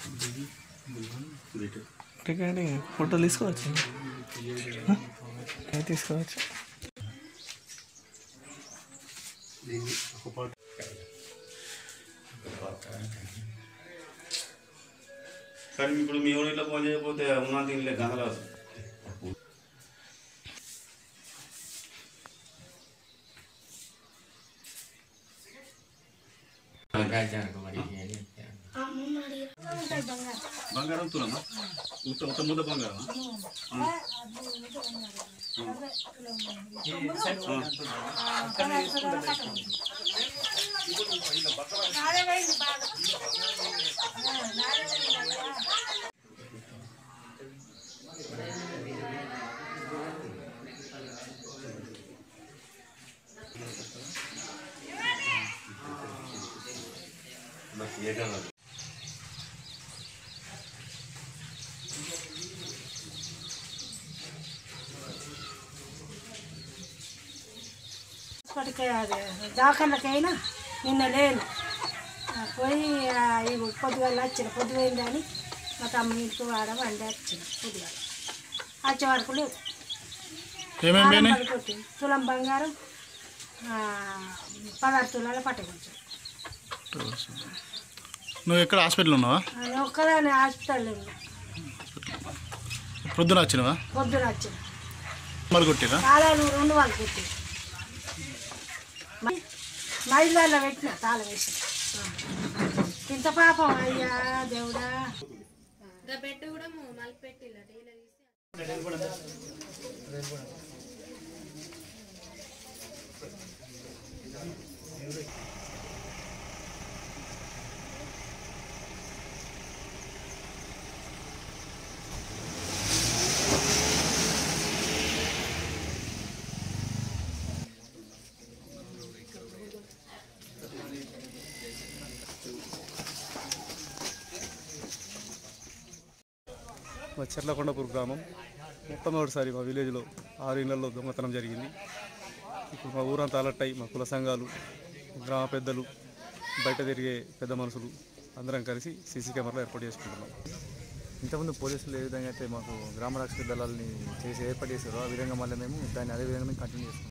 recording photo తీసుకోవచ్చు అది తీసుకోవచ్చు కానీ ఇప్పుడు మీ ఊరిలో ఫోన్ చేయకపోతే ఉన్నా తినలే గందరాదు బంగారం తులమా ఉత్త ఉత్త ముద్ద బంగారం హాస్పిటల్కి అది దవాఖానకైనా నిన్న లేను ఆ, పోయి ఆ, ఇవి పొద్దుగాల వచ్చిన పొద్దుపోయిందని మా తమ్ముని ఇంటికి వాడ వండి వచ్చిన పొద్దుగాల వచ్చే వరకు లేదు ఏమేమి తాళం పోయినాయి పడిపోతే తులం బంగారం ఆ, పదహారు తులాల పట్టకొచ్చు నువ్వు ఎక్కడ హాస్పిటల్ ఉన్నావా ఒక్కదాని హాస్పిటల్ ఉన్నా ప్రొద్దున వచ్చినవా పొద్దున వచ్చిన మరి కొట్టిరా తాళాలు రెండు వాళ్ళు పెట్టి మైదాలో పెట్టిన తాళం వేసి ఇంత పాపం అయ్యా దేవుడా ఇంకా బెడ్ కూడా మళ్ళీ పెట్టిల్ల ఇలా తీసి మా చెర్లకొండపూర్ గ్రామం మొట్టమొదటిసారి మా విలేజ్లో ఆరు ఇళ్లలో దొంగతనం జరిగింది ఇప్పుడు మా ఊరంతా అలర్ట్ అయ్యి మా కుల సంఘాలు గ్రామ పెద్దలు బయట తిరిగే పెద్ద మనుషులు అందరం కలిసి సీసీ కెమెరాలు ఏర్పాటు చేసుకుంటున్నాం ఇంతకుముందు పోలీసులు ఏ విధంగా అయితే మాకు గ్రామ రక్షక దళాలని చేసి ఏర్పాటు చేశారో ఆ విధంగా మళ్ళీ మేము దాన్ని అదే విధంగా మేము కంటిన్యూ చేస్తాం